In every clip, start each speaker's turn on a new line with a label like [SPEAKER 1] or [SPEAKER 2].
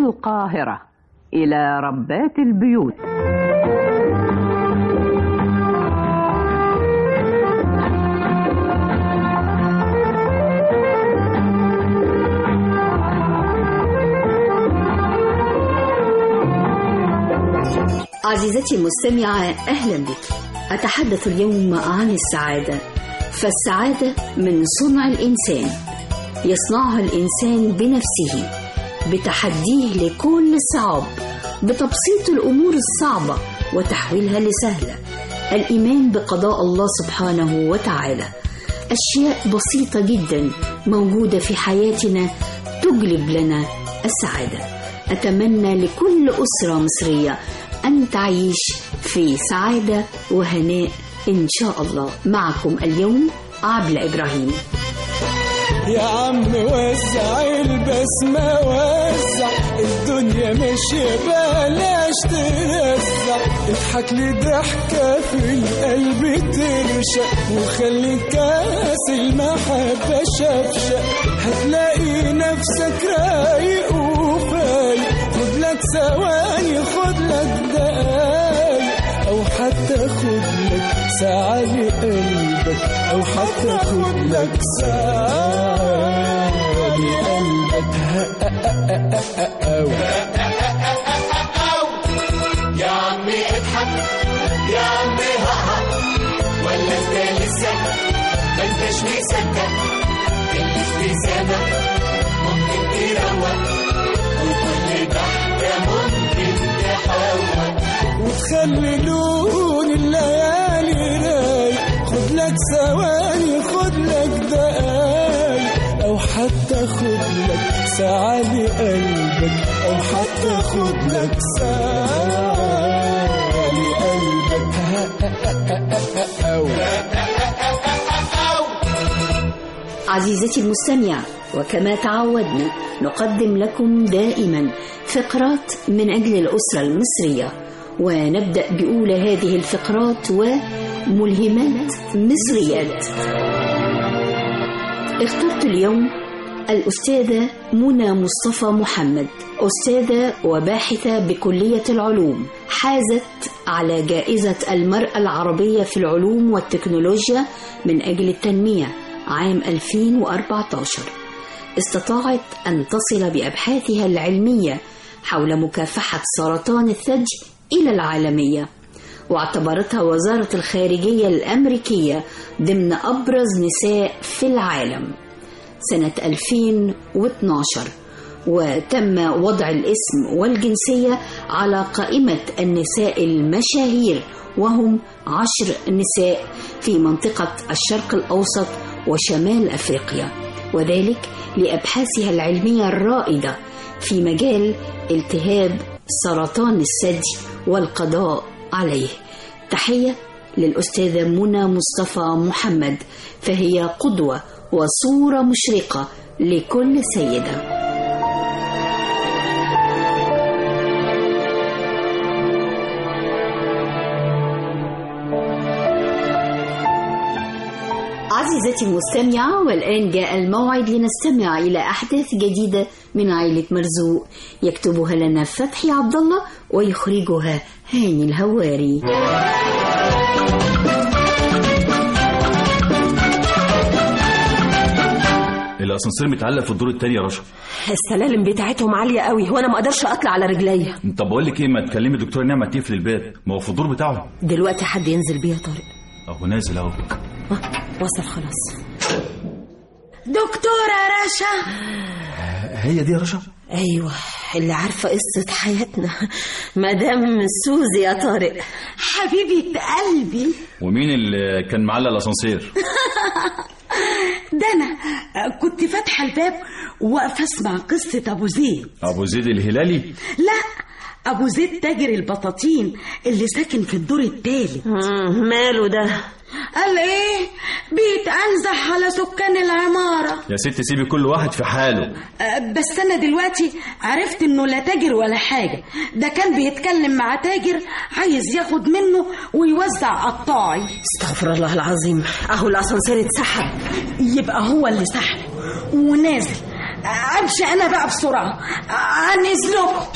[SPEAKER 1] القاهرة إلى ربات البيوت
[SPEAKER 2] عزيزتي المستمعة أهلا بك أتحدث اليوم عن السعادة فالسعادة من صنع الإنسان يصنعها الإنسان بنفسه بتحديه لكل الصعاب بتبسيط الأمور الصعبة وتحويلها لسهلة الإيمان بقضاء الله سبحانه وتعالى أشياء بسيطة جدا موجودة في حياتنا تجلب لنا السعادة أتمنى لكل أسرة مصرية أن تعيش في سعادة وهناء إن شاء الله معكم اليوم عبلة إبراهيم
[SPEAKER 3] يا عم وزع البسمة وزع الدنيا ماشية بلاش ترزع اضحك لي ضحكة في القلب ترشق وخلي كاس المحبة شفشق هتلاقي نفسك رايق وفايق خد لك ثواني خد لك دقايق أو حتى خد لك ساعة لقلبك أو حتى خد لك ساعة لقلبك أو
[SPEAKER 4] يا عمي اضحك يا عمي هقهق ولا انت لسه ما انتش مصدق الابتسامة ممكن تروق وكل ضحكة ممكن تحول
[SPEAKER 3] وتخلي لون الليالي رايق خد لك ثواني خد لك دقايق أو حتى خد لك ساعة لقلبك أو حتى خد لك ساعة لقلبك أو
[SPEAKER 2] عزيزتي المستمع وكما تعودنا نقدم لكم دائما فقرات من أجل الأسرة المصرية ونبدأ بأولى هذه الفقرات وملهمات مصريات اخترت اليوم الأستاذة منى مصطفى محمد أستاذة وباحثة بكلية العلوم حازت على جائزة المرأة العربية في العلوم والتكنولوجيا من أجل التنمية عام 2014 استطاعت أن تصل بأبحاثها العلمية حول مكافحة سرطان الثدي إلى العالمية واعتبرتها وزارة الخارجية الأمريكية ضمن أبرز نساء في العالم سنة 2012 وتم وضع الاسم والجنسية على قائمة النساء المشاهير وهم عشر نساء في منطقة الشرق الأوسط وشمال أفريقيا وذلك لأبحاثها العلمية الرائدة في مجال التهاب سرطان الثدي والقضاء عليه تحية للأستاذة منى مصطفى محمد فهي قدوة وصورة مشرقة لكل سيدة عزيزتي المستمعة والآن جاء الموعد لنستمع إلى أحداث جديدة من عائلة مرزوق يكتبها لنا فتحي عبد الله ويخرجها هاني الهواري
[SPEAKER 5] الاسانسير متعلق في الدور التاني يا رشا
[SPEAKER 6] السلالم بتاعتهم عالية قوي وانا ما اقدرش اطلع على رجليا
[SPEAKER 5] طب بقول لك ايه ما تكلمي دكتور نعمة تقفل الباب ما هو في الدور بتاعه
[SPEAKER 6] دلوقتي حد ينزل بيه يا طارق
[SPEAKER 5] اهو نازل اهو
[SPEAKER 6] آه، وصل خلاص
[SPEAKER 7] دكتورة رشا
[SPEAKER 5] هي دي يا رشا
[SPEAKER 6] ايوه اللي عارفة قصة حياتنا مدام سوزي يا طارق
[SPEAKER 7] حبيبة قلبي
[SPEAKER 5] ومين اللي كان معلق الاسانسير
[SPEAKER 7] ده أنا كنت فاتحة الباب وواقفة أسمع قصة أبو زيد
[SPEAKER 5] ابو زيد الهلالي
[SPEAKER 7] لا أبو زيد تاجر البطاطين اللي ساكن في الدور التالت
[SPEAKER 6] مم، ماله ده
[SPEAKER 7] قال إيه بيتأنزح على سكان العمارة
[SPEAKER 5] يا ست سيبي كل واحد في حاله
[SPEAKER 7] أه، بس أنا دلوقتي عرفت إنه لا تاجر ولا حاجة ده كان بيتكلم مع تاجر عايز ياخد منه ويوزع قطاعي
[SPEAKER 6] استغفر الله العظيم اهو الاسانسير اتسحب
[SPEAKER 7] يبقى هو اللي سحب ونازل امشي انا بقى بسرعه عن اذنكم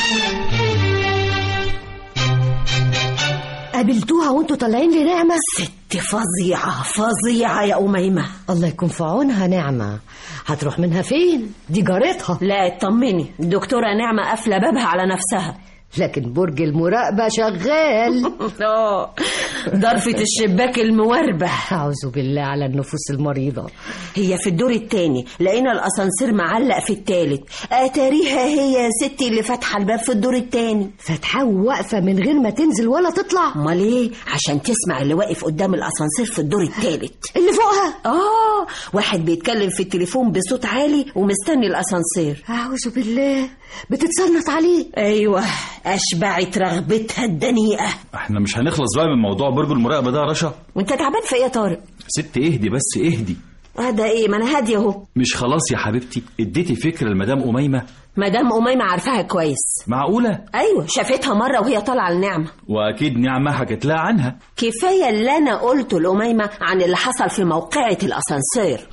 [SPEAKER 6] قابلتوها وانتوا طالعين لنعمة ست فظيعة فظيعة يا أميمة
[SPEAKER 8] الله يكون في عونها نعمة هتروح منها فين دي جارتها
[SPEAKER 6] لا اطمني الدكتورة نعمة قافلة بابها على نفسها
[SPEAKER 8] لكن برج المراقبة شغال
[SPEAKER 6] اه ضرفة الشباك الموربة
[SPEAKER 8] أعوذ بالله على النفوس المريضة
[SPEAKER 6] هي في الدور التاني لقينا الأسانسير معلق في التالت أتاريها هي يا ستي اللي فاتحة الباب في الدور التاني
[SPEAKER 8] فاتحة واقفة من غير ما تنزل ولا تطلع
[SPEAKER 6] امال ايه عشان تسمع اللي واقف قدام الاسانسير في الدور التالت
[SPEAKER 8] اللي فوقها
[SPEAKER 6] اه واحد بيتكلم في التليفون بصوت عالي ومستني الاسانسير
[SPEAKER 8] أعوذ بالله بتتصنت عليه
[SPEAKER 6] ايوه اشبعت رغبتها الدنيئه
[SPEAKER 5] احنا مش هنخلص بقى من موضوع برج المراقبه ده يا رشا
[SPEAKER 6] وانت تعبان في ايه يا طارق
[SPEAKER 5] ست اهدي بس اهدي
[SPEAKER 6] هذا ايه ما انا هاديه اهو
[SPEAKER 5] مش خلاص يا حبيبتي اديتي فكره لمدام اميمه
[SPEAKER 6] مدام اميمه عارفاها كويس
[SPEAKER 5] معقوله
[SPEAKER 6] ايوه شافتها مره وهي طالعه النعمه
[SPEAKER 5] واكيد نعمه حكت لها عنها
[SPEAKER 6] كفايه اللي انا قلته لاميمه عن اللي حصل في موقعه الاسانسير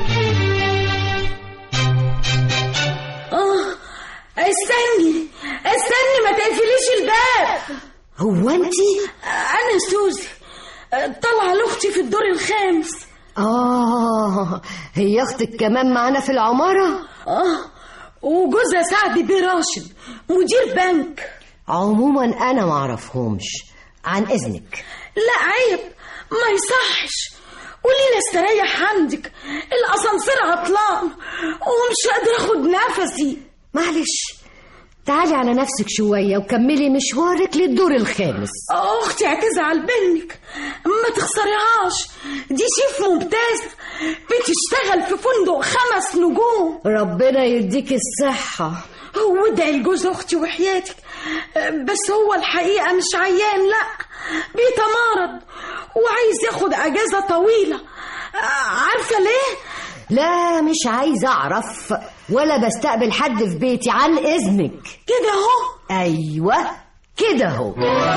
[SPEAKER 7] اه استني استني ما تقفليش الباب
[SPEAKER 8] هو انت
[SPEAKER 7] انا سوزي طالعه لاختي في الدور الخامس
[SPEAKER 8] آه هي أختك كمان معانا في العمارة
[SPEAKER 7] اه وجوزها سعد بيه راشد مدير بنك
[SPEAKER 8] عموما أنا معرفهمش عن إذنك
[SPEAKER 7] لا عيب ما يصحش قولي لي استريح عندك الاسانسير عطلان ومش قادره اخد نفسي
[SPEAKER 8] معلش تعالي على نفسك شوية وكملي مشوارك للدور الخامس
[SPEAKER 7] اختي هتزعل منك ما تخسريهاش دي شيف ممتازه بتشتغل في فندق خمس نجوم
[SPEAKER 8] ربنا يديك الصحة
[SPEAKER 7] وادعي لجوز اختي وحياتك بس هو الحقيقه مش عيان لا بيتمرض وعايز ياخد اجازه طويله عارفه ليه
[SPEAKER 8] لا مش عايزة أعرف ولا بستقبل حد في بيتي عن إذنك
[SPEAKER 7] كده اهو
[SPEAKER 8] أيوة كده هو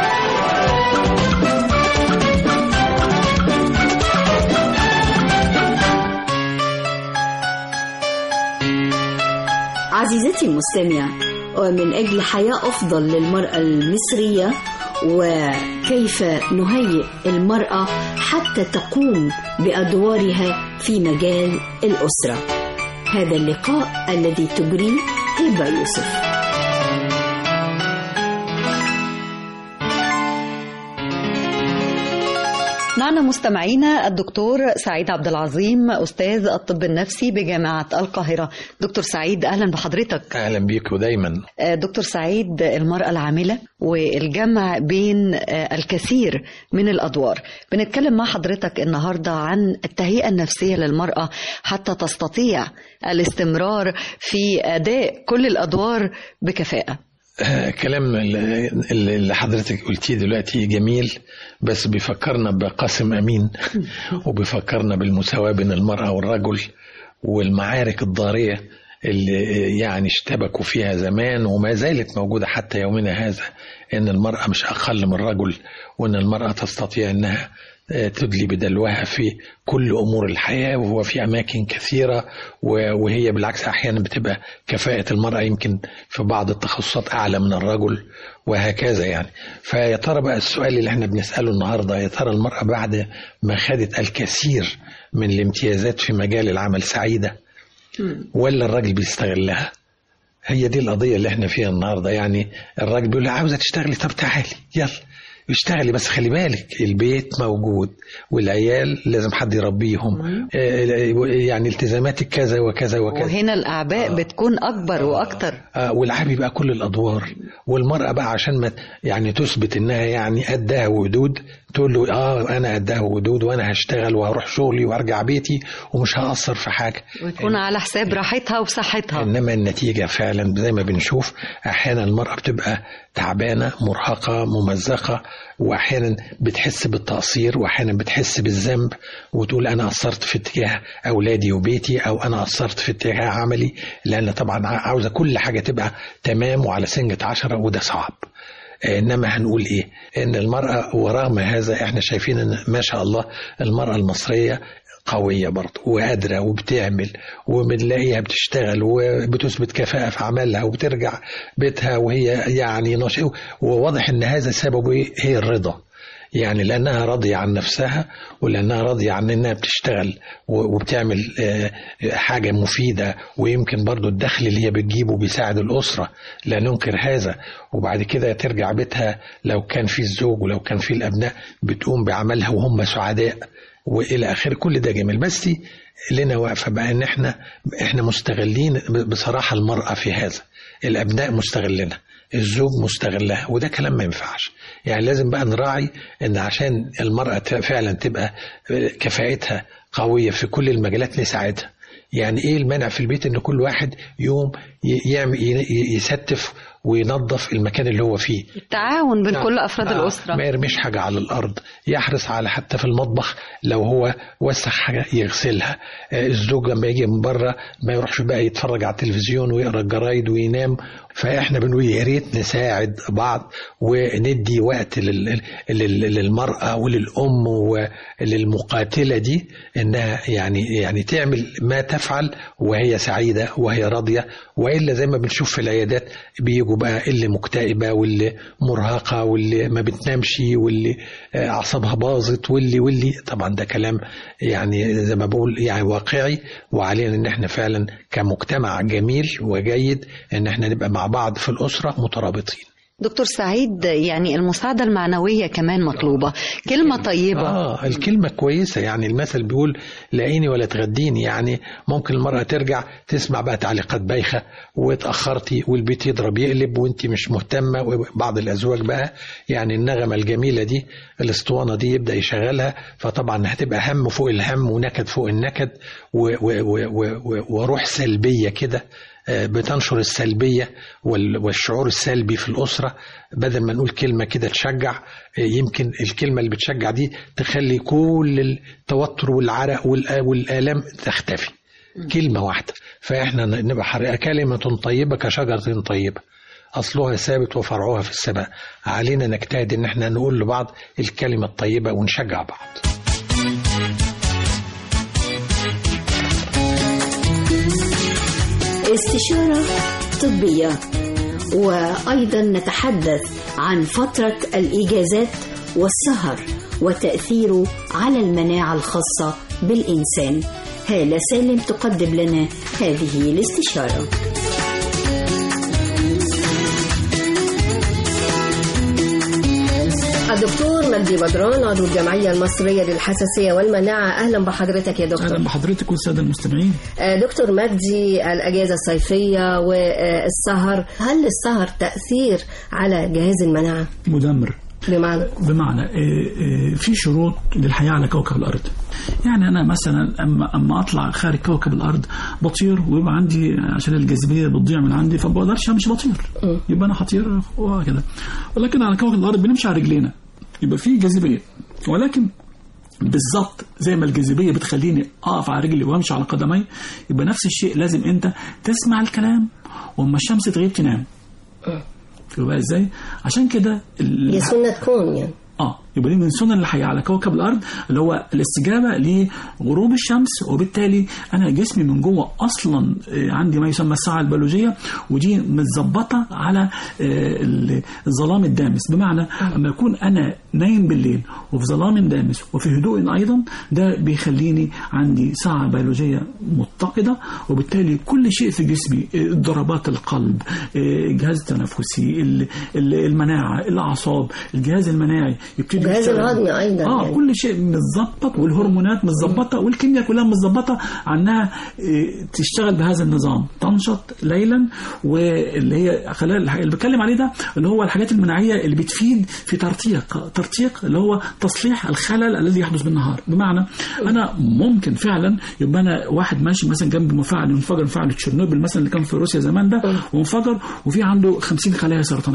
[SPEAKER 2] عزيزتي المستمع ومن أجل حياة أفضل للمرأة المصرية وكيف نهيئ المرأة حتى تقوم بأدوارها في مجال الأسرة هذا اللقاء الذي تجريه هبة يوسف
[SPEAKER 9] معنا مستمعينا الدكتور سعيد عبد العظيم استاذ الطب النفسي بجامعه القاهره دكتور سعيد اهلا بحضرتك
[SPEAKER 10] اهلا بيكم دايما
[SPEAKER 9] آه، دكتور سعيد المراه العامله والجمع بين آه، الكثير من الادوار بنتكلم مع حضرتك النهارده عن التهيئه النفسيه للمراه حتى تستطيع الاستمرار في اداء كل الادوار بكفاءه
[SPEAKER 10] آه، كلام اللي اللي حضرتك قلتيه دلوقتي جميل بس بيفكرنا بقاسم امين وبيفكرنا بالمساواه بين المراه والرجل والمعارك الضاريه اللي يعني اشتبكوا فيها زمان وما زالت موجوده حتى يومنا هذا ان المراه مش اقل من الرجل وان المراه تستطيع انها آه، تدلي بدلوها في كل امور الحياه وهو في اماكن كثيره و- وهي بالعكس احيانا بتبقى كفاءه المراه يمكن في بعض التخصصات اعلى من الرجل وهكذا يعني فيا ترى بقى السؤال اللي احنا بنساله النهارده يا ترى المراه بعد ما خدت الكثير من الامتيازات في مجال العمل سعيده ولا الراجل بيستغلها هي دي القضيه اللي احنا فيها النهارده يعني الراجل بيقول لها عاوزه تشتغلي طب تعالي يلا اشتغلي بس خلي بالك البيت موجود والعيال لازم حد يربيهم آه، يعني التزاماتك كذا وكذا وكذا
[SPEAKER 9] وهنا الاعباء بتكون اكبر واكتر
[SPEAKER 10] آه والعاب يبقى كل الادوار والمراه بقى عشان ما يعني تثبت انها يعني قدها ودود تقول له اه انا قدها ودود وانا هشتغل وهروح شغلي وارجع بيتي ومش هاثر في حاجه
[SPEAKER 9] وتكون على حساب راحتها وصحتها
[SPEAKER 10] انما النتيجه فعلا زي ما بنشوف احيانا المراه بتبقى تعبانه مرهقه ممزقه واحيانا بتحس بالتقصير واحيانا بتحس بالذنب وتقول انا قصرت في اتجاه اولادي وبيتي او انا قصرت في اتجاه عملي لان طبعا عاوزه كل حاجه تبقى تمام وعلى سنجة عشرة وده صعب انما هنقول ايه ان المراه ورغم هذا احنا شايفين ان ما شاء الله المراه المصريه قوية برضه وقادرة وبتعمل وبنلاقيها بتشتغل وبتثبت كفاءة في عملها وبترجع بيتها وهي يعني نشيطة وواضح ان هذا سببه إيه؟ هي الرضا يعني لانها راضيه عن نفسها ولانها راضيه عن انها بتشتغل و- وبتعمل آه، حاجه مفيده ويمكن برضو الدخل اللي هي بتجيبه بيساعد الاسره لا ننكر هذا وبعد كده ترجع بيتها لو كان في الزوج ولو كان في الابناء بتقوم بعملها وهم سعداء والى اخره كل ده جميل بس لنا واقفه بقى ان احنا احنا مستغلين بصراحه المراه في هذا الابناء مستغلينها الزوج مستغلها وده كلام ما ينفعش يعني لازم بقى نراعي ان عشان المرأة ت- فعلا تبقى كفاءتها قوية في كل المجالات نساعدها يعني ايه المانع في البيت ان كل واحد يوم ي- يعمل ي- يستف وينظف المكان اللي هو فيه
[SPEAKER 9] التعاون بين كل افراد
[SPEAKER 10] آه،
[SPEAKER 9] الاسره
[SPEAKER 10] ما يرميش حاجة على الأرض يحرص على حتى في المطبخ لو هو وسخ حاجة يغسلها آه، الزوج لما يجي من بره ما يروحش بقى يتفرج على التلفزيون ويقرا الجرايد وينام فاحنا بنقول يا ريت نساعد بعض وندي وقت لل- لل- للمرأة وللأم وللمقاتلة دي إنها يعني يعني تعمل ما تفعل وهي سعيدة وهي راضية وإلا زي ما بنشوف في العيادات بيجوا بقى اللي مكتئبة واللي مرهقة واللي ما بتنامش واللي آه، أعصابها باظت واللي واللي طبعا ده كلام يعني زي ما بقول يعني واقعي وعلينا إن احنا فعلا كمجتمع جميل وجيد إن احنا نبقى مع بعض في الأسرة مترابطين
[SPEAKER 9] دكتور سعيد يعني المساعده المعنويه كمان مطلوبه كلمه طيبه
[SPEAKER 10] اه الكلمة كويسة يعني المثل بيقول لاقيني ولا تغديني يعني ممكن المرأة ترجع تسمع بقى تعليقات بايخة واتأخرتي والبيت يضرب يقلب وانت مش مهتمة وبعض الأزواج بقى يعني النغمة الجميلة دي الاسطوانة دي يبدأ يشغلها فطبعا هتبقى هم فوق الهم ونكد فوق النكد و- و- و- و- و- وروح سلبية كده آه، بتنشر السلبية وال- والشعور السلبي في الأسرة بدل ما نقول كلمة كده تشجع آه، يمكن الكلمة اللي بتشجع دي تخلي كل التوتر والعرق والآ- والآلام تختفي كلمة واحدة فإحنا نبقى حرقة كلمة طيبة كشجرة طيبة أصلها ثابت وفرعها في السماء علينا نجتهد إن احنا نقول لبعض الكلمة الطيبة ونشجع بعض
[SPEAKER 2] استشارة طبية وأيضا نتحدث عن فترة الإجازات والسهر وتأثيره على المناعة الخاصة بالإنسان هالة سالم تقدم لنا هذه الاستشارة
[SPEAKER 11] الدكتور مجدي بدران عضو الجمعية المصرية للحساسية والمناعة أهلا بحضرتك يا دكتور
[SPEAKER 12] اهلا بحضرتك والساده المستمعين
[SPEAKER 11] آه، دكتور مجدي الأجازة الصيفية والسهر هل السهر تأثير على جهاز المناعة
[SPEAKER 12] مدمر
[SPEAKER 11] بمعنى
[SPEAKER 12] بمعنى آه، آه، في شروط للحياه على كوكب الارض يعني انا مثلا اما اما اطلع خارج كوكب الارض بطير ويبقى عندي عشان الجاذبيه بتضيع من عندي فما بقدرش امشي بطير يبقى انا هطير وهكذا ولكن على كوكب الارض بنمشي على رجلينا يبقى في جاذبيه ولكن بالظبط زي ما الجاذبيه بتخليني اقف على رجلي وامشي على قدمي يبقى نفس الشيء لازم انت تسمع الكلام واما الشمس تغيب تنام يبقى ازاي عشان كده ال-
[SPEAKER 11] هي سنة كون يعني
[SPEAKER 12] اه يبقى دي من سنن الحياه على كوكب الارض اللي هو الاستجابه لغروب الشمس وبالتالي انا جسمي من جوه اصلا آه، عندي ما يسمى الساعه البيولوجيه ودي متظبطه على آه، ال- الظلام الدامس بمعنى اما يكون انا نايم بالليل وفي ظلام دامس وفي هدوء ايضا ده بيخليني عندي ساعه بيولوجيه متقده وبالتالي كل شيء في جسمي آه، ضربات القلب آه، الجهاز التنفسي ال- ال- المناعه الاعصاب الجهاز المناعي يبتدي
[SPEAKER 11] الجهاز
[SPEAKER 12] يشتغل.
[SPEAKER 11] الهضمي أيضا
[SPEAKER 12] اه
[SPEAKER 11] يعني.
[SPEAKER 12] كل شيء متظبط والهرمونات متظبطه والكيمياء كلها متظبطه عنها آه، تشتغل بهذا النظام تنشط ليلا واللي هي خلال اللي بتكلم عليه ده اللي هو الحاجات المناعيه اللي بتفيد في ترتيق ترتيق اللي هو تصليح الخلل الذي يحدث بالنهار بمعنى انا ممكن فعلا يبقى انا واحد ماشي مثلا جنب مفاعل انفجر مفاعل تشيرنوبل مثلا اللي كان في روسيا زمان ده وانفجر وفي عنده 50 خلايا سرطانيه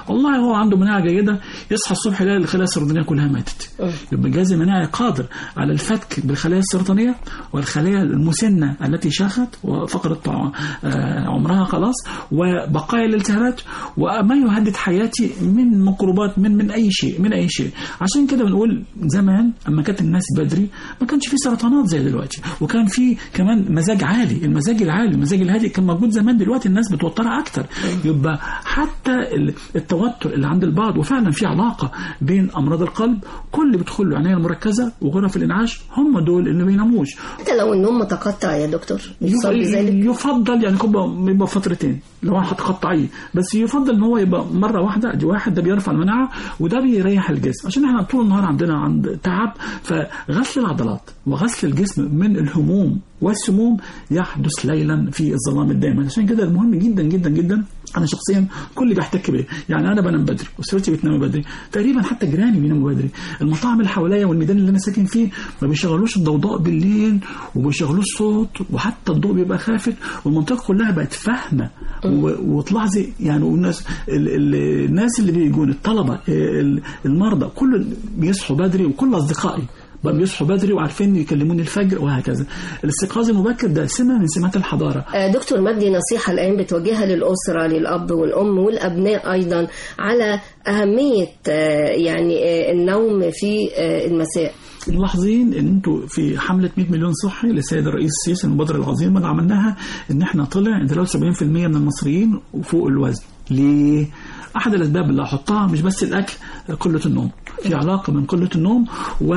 [SPEAKER 12] والله هو عنده مناعه جيده يصحى الصبح يلاقي الخلايا السرطانيه كلها ماتت يبقى الجهاز المناعي قادر على الفتك بالخلايا السرطانيه والخلايا المسنه التي شاخت وفقدت آه، عمرها خلاص وبقايا الالتهابات وما يهدد حياتي من ميكروبات من من اي شيء من اي شيء عشان كده بنقول زمان اما كانت الناس بدري ما كانش في سرطانات زي دلوقتي وكان في كمان مزاج عالي المزاج العالي المزاج الهادي كان موجود زمان دلوقتي الناس متوتره اكتر يبقى حتى ال- التوتر اللي عند البعض وفعلا في علاقه بين امراض القلب كل اللي بيدخل له العنايه المركزه وغرف الانعاش هم دول اللي ما بيناموش
[SPEAKER 11] حتى لو النوم متقطع يا دكتور يصاب بذلك
[SPEAKER 12] يفضل يعني يبقى يبقى فترتين لو واحد قطعيه بس يفضل ان هو يبقى مره واحده دي واحد ده بيرفع المناعه وده بيريح الجسم عشان احنا طول النهار عندنا عند تعب فغسل العضلات وغسل الجسم من الهموم والسموم يحدث ليلا في الظلام الدائم عشان كده المهم جدا جدا جدا انا شخصيا كل اللي بيحتك بيه يعني انا بنام بدري اسرتي بتنام بدري تقريبا حتى جيراني بيناموا بدري المطاعم اللي حواليا والميدان اللي انا ساكن فيه ما بيشغلوش الضوضاء بالليل وبيشغلوش صوت وحتى الضوء بيبقى خافت والمنطقه كلها بقت فاهمه و- وتلاحظي يعني والناس ال- ال- الناس اللي بيجون الطلبه ال- المرضى كل بيصحوا بدري وكل اصدقائي بقى بيصحوا بدري وعارفين يكلموني الفجر وهكذا الاستيقاظ المبكر ده سمه من سمات الحضاره
[SPEAKER 11] آه، دكتور مجدي نصيحة الآن بتوجهها للأسرة للأب والأم والأبناء أيضا على أهمية آه، يعني آه، النوم في آه، المساء
[SPEAKER 12] ملاحظين ان انتوا في حمله 100 مليون صحي للسيد الرئيس السيسي المبادره العظيمه اللي عملناها ان احنا طلع ان 73% من المصريين فوق الوزن ليه؟ احد الاسباب اللي هحطها مش بس الاكل قله النوم في علاقه بين قله النوم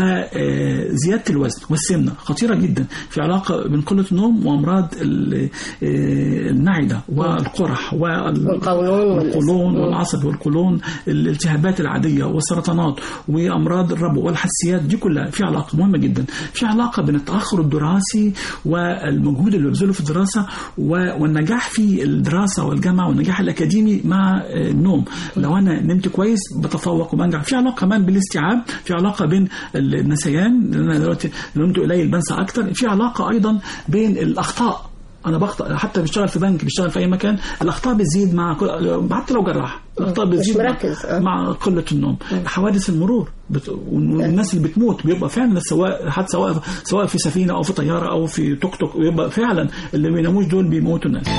[SPEAKER 12] وزياده الوزن والسمنه خطيره جدا في علاقه بين قله النوم وامراض ال- آه، المعده والقرح وال-
[SPEAKER 11] والقولون وال-
[SPEAKER 12] والقولون والعصب والقولون الالتهابات العاديه والسرطانات وامراض الربو والحساسيات دي كلها في علاقه مهمه جدا في علاقه بين التاخر الدراسي والمجهود اللي بيبذله في الدراسه و- والنجاح في الدراسه والجامعه والنجاح الاكاديمي مع آه، النوم لو انا نمت كويس بتفوق وبنجح في علاقه كمان بالاستيعاب في علاقه بين النسيان لأن انا دلوقتي لو نمت قليل بنسى اكتر في علاقه ايضا بين الاخطاء انا بخطأ حتى بيشتغل في بنك بيشتغل في اي مكان الاخطاء بتزيد مع كل- حتى لو جراح الاخطاء
[SPEAKER 11] مش
[SPEAKER 12] بتزيد مع-
[SPEAKER 11] مركز، آه.
[SPEAKER 12] مع قله النوم حوادث المرور بت... والناس اللي بتموت بيبقى فعلا السواق حتى سواء سواء في سفينه او في طياره او في توك توك بيبقى فعلا اللي ما بيناموش دول بيموتوا الناس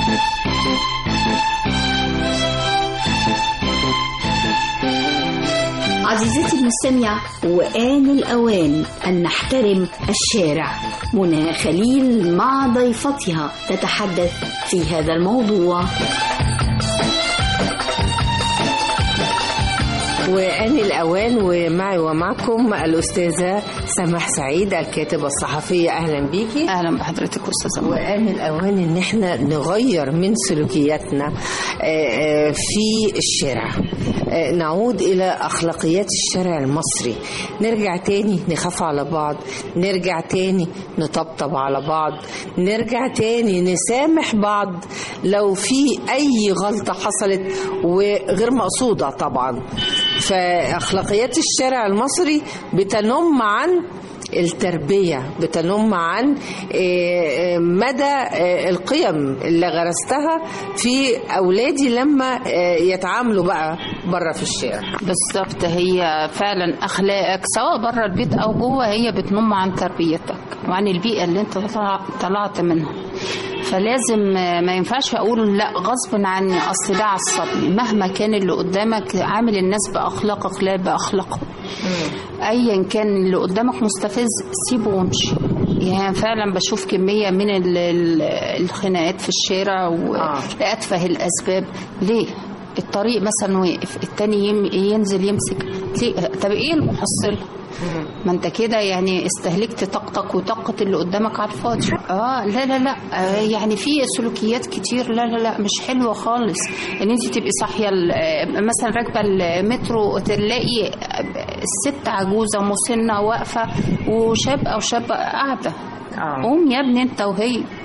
[SPEAKER 2] عزيزتي المستمع وآن الأوان أن نحترم الشارع منى خليل مع ضيفتها تتحدث في هذا الموضوع
[SPEAKER 13] وآن الأوان ومعي ومعكم الأستاذة سماح سعيد الكاتبة الصحفية أهلا بيكي
[SPEAKER 14] أهلا بحضرتك أستاذة
[SPEAKER 13] وآن الأوان إن احنا نغير من سلوكياتنا آه، آه، في الشارع آه، نعود إلى أخلاقيات الشارع المصري نرجع تاني نخاف على بعض نرجع تاني نطبطب على بعض نرجع تاني نسامح بعض لو في أي غلطة حصلت وغير مقصودة طبعا فأخلاقيات الشارع المصري بتنم عن التربية بتنم عن آه، آه، مدى آه، القيم اللي غرستها في أولادي لما آه، يتعاملوا بقى بره في الشارع
[SPEAKER 14] بالظبط هي فعلا أخلاقك سواء بره البيت أو جوه هي بتنم عن تربيتك وعن البيئة اللي أنت طلع- طلعت منها فلازم آه، ما ينفعش اقول لا غصب عني اصل ده عصبني مهما كان اللي قدامك عامل الناس باخلاقك لا باخلاقهم ايا كان اللي قدامك مستفز سيبه وامشي يعني فعلا بشوف كميه من ال- ال- الخناقات في الشارع لاتفه الاسباب ليه الطريق مثلا واقف التاني يم- ينزل يمسك ليه طب ايه المحصله ما انت كده يعني استهلكت طاقتك وطاقة اللي قدامك على الفاضي اه لا لا لا آه يعني في سلوكيات كتير لا لا لا مش حلوة خالص ان انت تبقي صاحية ال- آه، مثلا راكبة المترو تلاقي الست عجوزة مسنة واقفة وشاب او شابة قاعدة قوم يا ابني انت وهي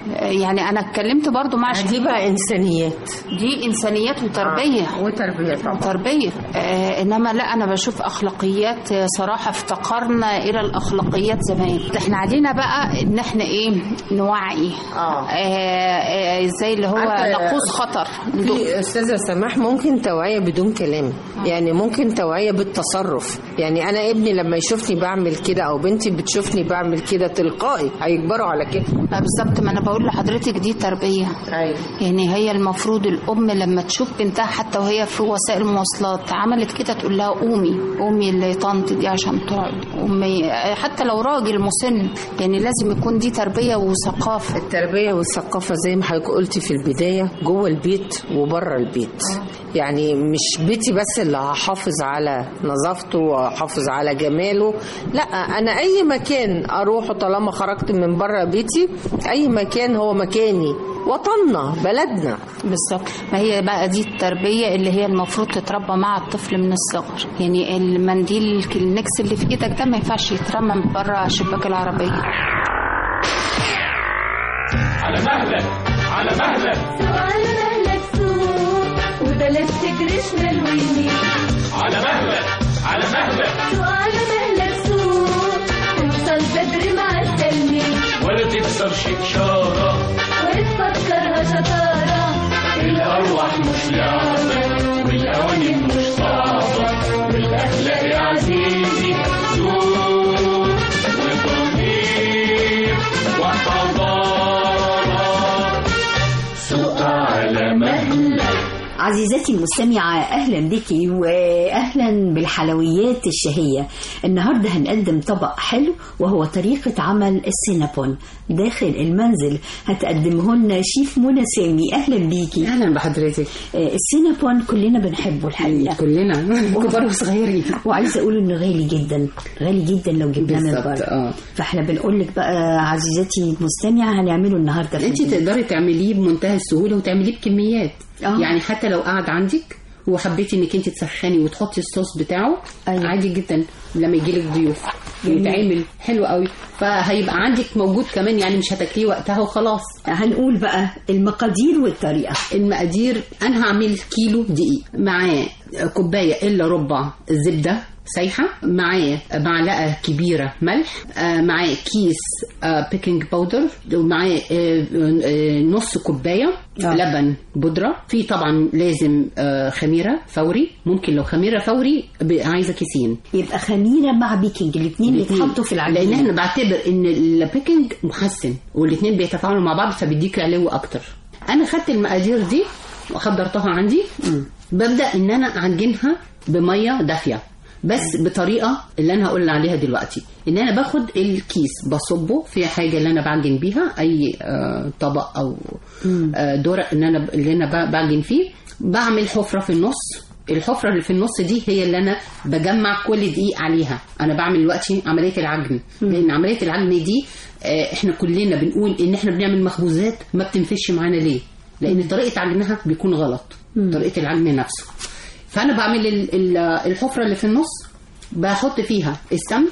[SPEAKER 14] يعني انا اتكلمت برضو مع
[SPEAKER 13] دي بقى انسانيات
[SPEAKER 14] دي انسانيات وتربيه
[SPEAKER 13] آه، وتربيه طبعا
[SPEAKER 14] تربيه آه انما لا انا بشوف اخلاقيات آه، صراحه افتقرنا الى الاخلاقيات زمان احنا علينا بقى ان احنا ايه نوعي
[SPEAKER 13] اه
[SPEAKER 14] آه، زي اللي هو
[SPEAKER 13] عارفة-
[SPEAKER 14] نقوص خطر
[SPEAKER 13] في استاذه سماح ممكن توعيه بدون كلام يعني ممكن توعيه بالتصرف يعني انا ابني لما يشوفني بعمل كده او بنتي بتشوفني بعمل كده تلقائي هيكبروا على كده
[SPEAKER 14] لا بالظبط ما انا بقول لحضرتك دي تربيه
[SPEAKER 13] أيوة.
[SPEAKER 14] يعني هي المفروض الام لما تشوف بنتها حتى وهي في وسائل المواصلات عملت كده تقول لها قومي قومي اللي طنط دي عشان تقعد قومي حتى لو راجل مسن يعني لازم يكون دي تربيه وثقافه
[SPEAKER 13] التربيه والثقافه زي ما حضرتك قلتي في البدايه جوه البيت وبره البيت يعني مش بيتي بس اللي هحافظ على نظافته وهحافظ على جماله لا انا اي مكان اروحه طالما خرجت من بره بيتي اي مكان هو مكاني وطننا بلدنا
[SPEAKER 14] بالظبط ما هي بقى دي التربيه اللي هي المفروض تتربى مع الطفل من الصغر يعني المنديل النكس اللي في ايدك ده ما ينفعش يترمى من بره شباك العربيه
[SPEAKER 4] على مهلك على مهلك
[SPEAKER 15] على مهلك سوق وبلاش تجري شمال ويمين
[SPEAKER 4] على مهلك على مهلك
[SPEAKER 15] على مهلك سوق توصل بدري مع التلميذ
[SPEAKER 4] ولا تكسر شكشارة
[SPEAKER 15] وتفكرها شطارة
[SPEAKER 4] الأرواح مش لعبة والقوانين مش صعبة والأخلاق يا عزيزي ذوق وضمير وحضارة سوق على مهلك
[SPEAKER 2] عزيزتي المستمعة أهلا بك وأهلا بالحلويات الشهية النهاردة هنقدم طبق حلو وهو طريقة عمل السينابون داخل المنزل هتقدمه لنا شيف منى سامي أهلا بيكي
[SPEAKER 16] اهلا بحضرتك
[SPEAKER 2] السينابون كلنا بنحبه الحقيقة
[SPEAKER 16] كلنا كبار وصغيرين
[SPEAKER 2] وعايزة أقول إنه غالي جدا غالي جدا لو جبناه من
[SPEAKER 16] بالظبط،
[SPEAKER 2] بره
[SPEAKER 16] اه.
[SPEAKER 2] فاحنا بنقول لك بقى عزيزتي المستمعة هنعمله النهاردة في
[SPEAKER 16] انت
[SPEAKER 2] البيت.
[SPEAKER 16] تقدري تعمليه بمنتهى السهوله وتعمليه بكميات
[SPEAKER 2] آه.
[SPEAKER 16] يعني حتى لو قعد عندك وحبيتي انك انت تسخني وتحطي الصوص بتاعه أيوة. عادي جدا لما يجي لك ضيوف
[SPEAKER 2] جميل.
[SPEAKER 16] يتعمل حلو قوي فهيبقى عندك موجود كمان يعني مش هتاكليه وقتها وخلاص
[SPEAKER 2] هنقول بقى المقادير والطريقه
[SPEAKER 16] المقادير انا هعمل كيلو دقيق معاه كوبايه الا ربع زبده سايحه معاه معلقه كبيره ملح آه، معاه كيس آه، بيكنج باودر ومعاه آه، آه، نص كوبايه
[SPEAKER 2] آه.
[SPEAKER 16] لبن بودره في طبعا لازم آه، خميره فوري ممكن لو خميره فوري ب- عايزه كيسين
[SPEAKER 2] يبقى خميره مع بيكنج الاثنين بيتحطوا في العجينه
[SPEAKER 16] لان احنا بعتبر ان البيكنج محسن والاثنين بيتفاعلوا مع بعض فبيديك علو اكتر انا خدت المقادير دي وحضرتها عندي ببدا ان انا اعجنها بميه دافيه بس بطريقه اللي انا هقول عليها دلوقتي ان انا باخد الكيس بصبه في حاجه اللي انا بعجن بيها اي آه، طبق او آه، درق ان انا اللي انا ب- بعجن فيه بعمل حفره في النص الحفره اللي في النص دي هي اللي انا بجمع كل دقيق عليها انا بعمل دلوقتي عمليه العجن لان عمليه العجن دي آه، احنا كلنا بنقول ان احنا بنعمل مخبوزات ما بتنفش معانا ليه لان طريقه عجنها بيكون غلط طريقه العجن نفسه فانا بعمل ال- ال- الحفره اللي في النص بحط فيها السمن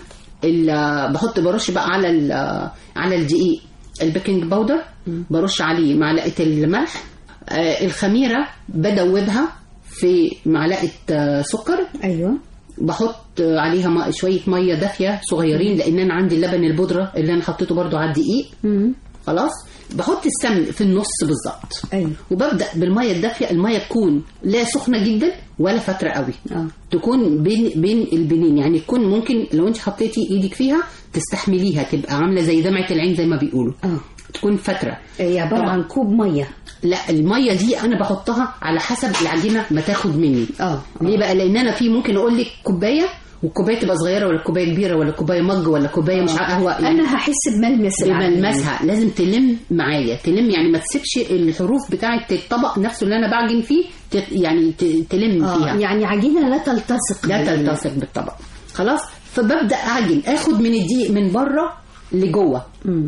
[SPEAKER 16] ال- بحط برش بقى على ال- على الدقيق البيكنج باودر برش عليه معلقه الملح آه، الخميره بدوبها في معلقه آه، سكر
[SPEAKER 2] ايوه
[SPEAKER 16] بحط عليها م- شويه ميه دافيه صغيرين لان انا عندي اللبن البودره اللي انا حطيته برضو على الدقيق خلاص بحط السمن في النص بالظبط
[SPEAKER 2] ايوه
[SPEAKER 16] وببدا بالميه الدافيه الميه تكون لا سخنه جدا ولا فتره قوي
[SPEAKER 2] اه
[SPEAKER 16] تكون بين بين البنين يعني تكون ممكن لو انت حطيتي ايدك فيها تستحمليها تبقى عامله زي دمعه العين زي ما بيقولوا
[SPEAKER 2] اه
[SPEAKER 16] تكون فتره
[SPEAKER 2] هي عباره عن كوب ميه
[SPEAKER 16] لا الميه دي انا بحطها على حسب العجينه ما تاخد مني
[SPEAKER 2] اه
[SPEAKER 16] ليه بقى لان انا في ممكن اقول لك كوبايه والكوبايه تبقى صغيره ولا كوبايه كبيره ولا كوبايه مج ولا كوبايه مش عارفه هو
[SPEAKER 2] انا هحس بملمس العجينة.
[SPEAKER 16] بملمسها لازم تلم معايا تلم يعني ما تسيبش الحروف بتاعه الطبق نفسه اللي انا بعجن فيه ت- يعني ت- تلم
[SPEAKER 2] آه،
[SPEAKER 16] فيها
[SPEAKER 2] يعني عجينه لا تلتصق
[SPEAKER 16] لا
[SPEAKER 2] بال-
[SPEAKER 16] تلتصق بالطبق خلاص فببدا اعجن اخد من الدقيق من بره لجوه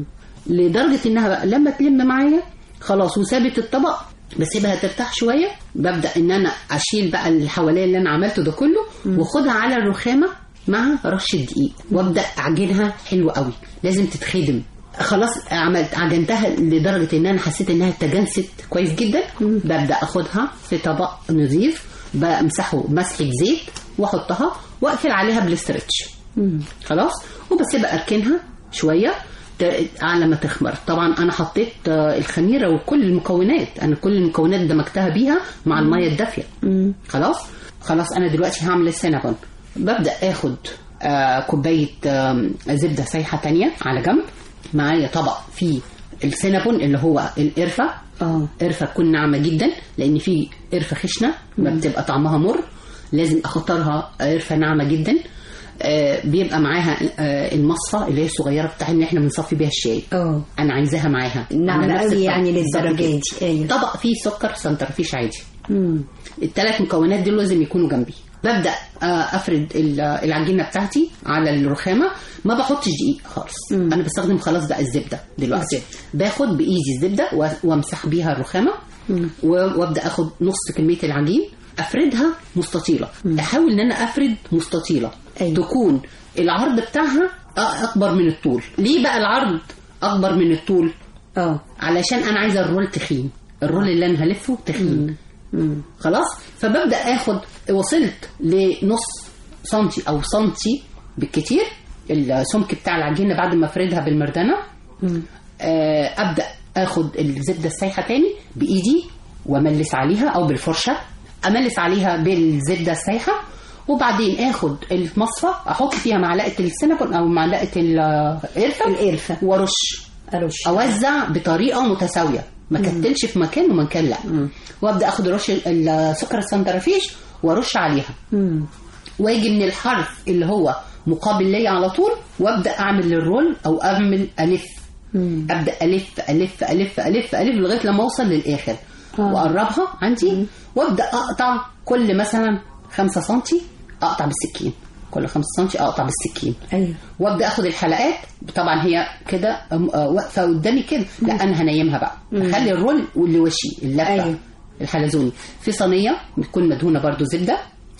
[SPEAKER 16] لدرجه انها بقى لما تلم معايا خلاص وسابت الطبق بسيبها ترتاح شويه ببدا ان انا اشيل بقى اللي حواليا اللي انا عملته ده كله واخدها على الرخامه مع رشه دقيق وابدا اعجنها حلو قوي لازم تتخدم خلاص عملت عجنتها لدرجه ان انا حسيت انها تجانست كويس جدا ببدا اخدها في طبق نظيف بمسحه مسحه زيت واحطها واقفل عليها بالاسترتش خلاص وبسيبها اركنها شويه ت- على ما تخمر طبعا انا حطيت آه، الخميره وكل المكونات انا كل المكونات دمجتها بيها مع الميه الدافيه خلاص خلاص انا دلوقتي هعمل السينابون ببدا اخد آه، كوبايه آم، زبده سايحه تانية على جنب معايا طبق فيه السينابون اللي هو القرفه اه قرفه تكون ناعمه جدا لان في قرفه خشنه ما
[SPEAKER 2] مم.
[SPEAKER 16] بتبقى طعمها مر لازم اختارها قرفه ناعمه جدا آه، بيبقى معاها آه، المصفى اللي هي الصغيره بتاع ان احنا بنصفي بيها الشاي
[SPEAKER 2] اه
[SPEAKER 16] انا عايزاها معاها
[SPEAKER 2] ناعمة
[SPEAKER 16] على نفس
[SPEAKER 2] قوي
[SPEAKER 16] الطبق.
[SPEAKER 2] يعني
[SPEAKER 16] بالظبط
[SPEAKER 2] للدرجة
[SPEAKER 16] كده.
[SPEAKER 2] دي،
[SPEAKER 16] طبق فيه سكر سنترفيش عادي الثلاث مكونات دول لازم يكونوا جنبي ببدا آه، افرد ال- العجينه بتاعتي على الرخامه ما بحطش دقيق خالص انا بستخدم خلاص بقى الزبده دلوقتي باخد بايدي الزبده و- وامسح بيها الرخامه و- وابدا اخد نص كميه العجين افردها مستطيله احاول ان انا افرد مستطيله أيوة. تكون العرض بتاعها أ- اكبر من الطول ليه بقى العرض اكبر من الطول اه علشان انا عايزه الرول تخين الرول اللي انا هلفه تخين خلاص فببدا اخد وصلت لنص سنتي او سنتي بالكتير السمك بتاع العجينه بعد ما افردها بالمردانه آه، ابدا اخد الزبده السايحه تاني بايدي واملس عليها او بالفرشه املس عليها بالزبده السايحه وبعدين اخد المصفى احط فيها معلقه السينابون او معلقه القرفه القرفه وارش ارش اوزع بطريقه متساويه ما كتلش في مكان ومكان لا وابدا اخد رش السكر السندرفيش وارش عليها واجي من الحرف اللي هو مقابل ليا على طول وابدا اعمل الرول او اعمل الف ابدا الف الف الف الف الف لغايه لما اوصل للاخر واقربها عندي وابدا اقطع كل مثلا 5 سم اقطع بالسكين كل 5 سم اقطع بالسكين
[SPEAKER 2] ايوه
[SPEAKER 16] وابدا اخد الحلقات طبعا هي كده أم- آه، واقفه قدامي كده لا انا هنيمها بقى
[SPEAKER 2] مم.
[SPEAKER 16] اخلي الرول واللي وشي اللفه أيوه. الحلزوني في صينيه بتكون مدهونه برضو زبده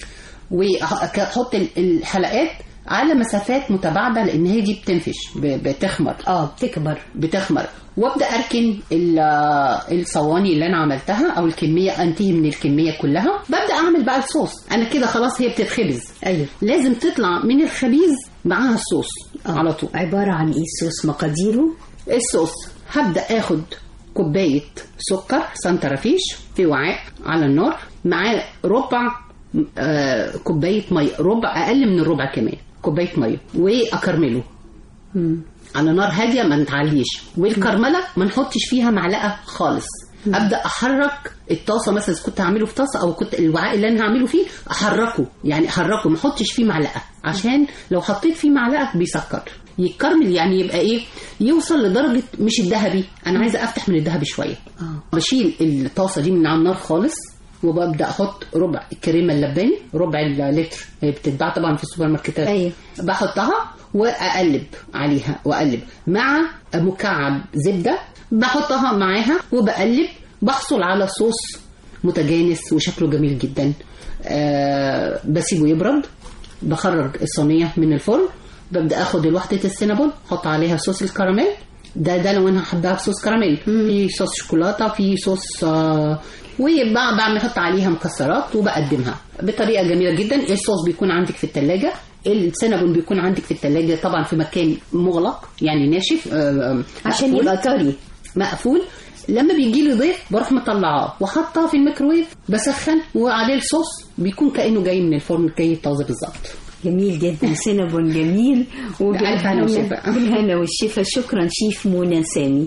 [SPEAKER 16] واحط الحلقات على مسافات متباعده لان هي دي بتنفش ب- بتخمر
[SPEAKER 2] اه بتكبر
[SPEAKER 16] بتخمر وابدا اركن ال- الصواني اللي انا عملتها او الكميه انتهي من الكميه كلها ببدا اعمل بقى الصوص انا كده خلاص هي بتتخبز
[SPEAKER 2] ايوه
[SPEAKER 16] لازم تطلع من الخبيز معاها الصوص على طول
[SPEAKER 2] عباره عن ايه الصوص مقاديره
[SPEAKER 16] الصوص هبدا اخد كوبايه سكر سنترفيش في وعاء على النار معاه ربع آه كوبايه ميه ربع اقل من الربع كمان كوبايه ميه واكرمله على نار هاديه ما نتعليش والكرمله ما نحطش فيها معلقه خالص ابدا احرك الطاسه مثلا إذا كنت هعمله في طاسه او كنت الوعاء اللي انا هعمله فيه احركه يعني احركه ما احطش فيه معلقه عشان لو حطيت فيه معلقه بيسكر يتكرمل يعني يبقى ايه يوصل لدرجه مش الذهبي انا عايزه افتح من الذهبي شويه بشيل الطاسه دي من على النار خالص وببدا احط ربع الكريمه اللباني ربع اللتر هي بتتباع طبعا في السوبر ماركتات
[SPEAKER 2] أيوة.
[SPEAKER 16] بحطها واقلب عليها واقلب مع مكعب زبده بحطها معاها وبقلب بحصل على صوص متجانس وشكله جميل جدا أه بسيبه يبرد بخرج الصينيه من الفرن ببدا اخد الوحده السينابون احط عليها صوص الكراميل ده ده لو انا حباها بصوص كراميل في صوص شوكولاته في صوص آه وبعمل احط عليها مكسرات وبقدمها بطريقه جميله جدا الصوص بيكون عندك في الثلاجه السينابون بيكون عندك في الثلاجه طبعا في مكان مغلق يعني ناشف آه، آه،
[SPEAKER 2] عشان
[SPEAKER 16] مقفول.
[SPEAKER 2] يبقى طري
[SPEAKER 16] مقفول لما بيجي لي ضيف بروح مطلعاه وحطها في الميكرويف بسخن وعليه الصوص بيكون كانه جاي من الفرن جاي طازه بالظبط
[SPEAKER 2] جميل جدا سينابون جميل
[SPEAKER 16] بألف هنا وشفا.
[SPEAKER 2] بالهنا والشفا شكرا شيف منى سامي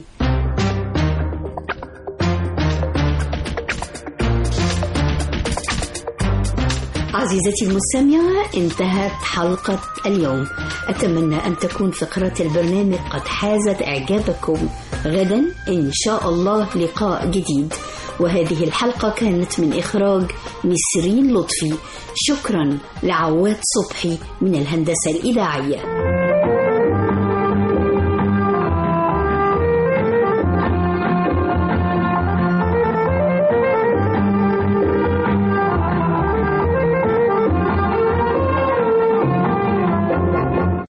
[SPEAKER 2] عزيزتي المستمعة انتهت حلقة اليوم أتمنى أن تكون فقرات البرنامج قد حازت إعجابكم غدا إن شاء الله لقاء جديد وهذه الحلقة كانت من إخراج نسرين لطفي شكرا لعواد صبحي من الهندسة الإذاعية